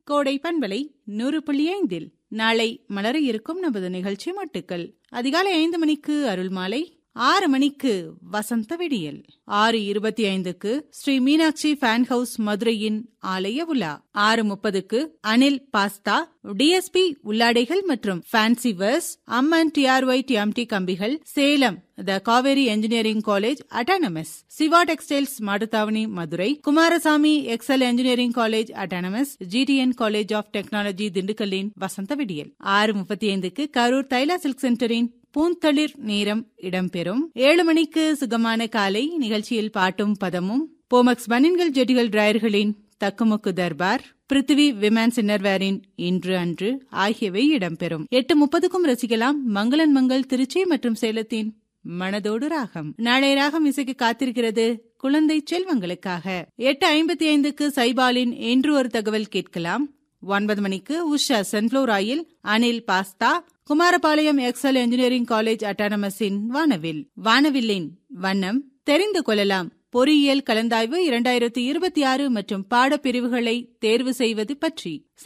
கோடை பண்பலை நூறு புள்ளி ஐந்தில் நாளை மலர இருக்கும் நமது நிகழ்ச்சி மட்டுக்கள் அதிகாலை ஐந்து மணிக்கு அருள் மாலை ஆறு மணிக்கு வசந்த வெடியல் ஆறு இருபத்தி ஐந்துக்கு ஸ்ரீ மீனாட்சி ஃபேன் ஹவுஸ் மதுரையின் ஆலய உலா ஆறு முப்பதுக்கு அனில் பாஸ்தா டிஎஸ்பி உள்ளாடைகள் மற்றும் fancy wears Amman TRY TMT கம்பிகள் Salem the Kaveri engineering college autonomous Siva textiles Mattuthavani Madurai Kumarasamy Excel engineering college autonomous GTN college of technology திண்டுக்கல்லின் வசந்த விடியல் ஆறு முப்பத்தி ஐந்துக்கு கரூர் தைலா சில்க் சென்டரின் பூந்தளிர் நேரம் இடம்பெறும் ஏழு மணிக்கு சுகமான காலை நிகழ்ச்சியில் பாட்டும் பதமும் போமக்ஸ் பனின்கள் ஜெட்டிகள் டிராயர்களின் தக்குமுக்கு தர்பார் பிருத்திவி விமன்ஸ் இன்னர்வேரின் இன்று அன்று ஆகியவை இடம்பெறும் எட்டு முப்பதுக்கும் ரசிக்கலாம் மங்களன் மங்கள் திருச்சி மற்றும் சேலத்தின் மனதோடு ராகம் நாளை ராகம் இசைக்கு காத்திருக்கிறது குழந்தை செல்வங்களுக்காக எட்டு ஐம்பத்தி ஐந்துக்கு சைபாலின் என்று ஒரு தகவல் கேட்கலாம் ஒன்பது மணிக்கு Usha sunflower oil Anil pasta Kumarapalayam Excel engineering college அட்டானமஸின் வானவில் வானவில்லின் வண்ணம் தெரிந்து கொள்ளலாம் பொறியியல் கலந்தாய்வு இரண்டாயிரத்தி இருபத்தி ஆறு மற்றும் பாடப்பிரிவுகளை தேர்வு செய்வது பற்றி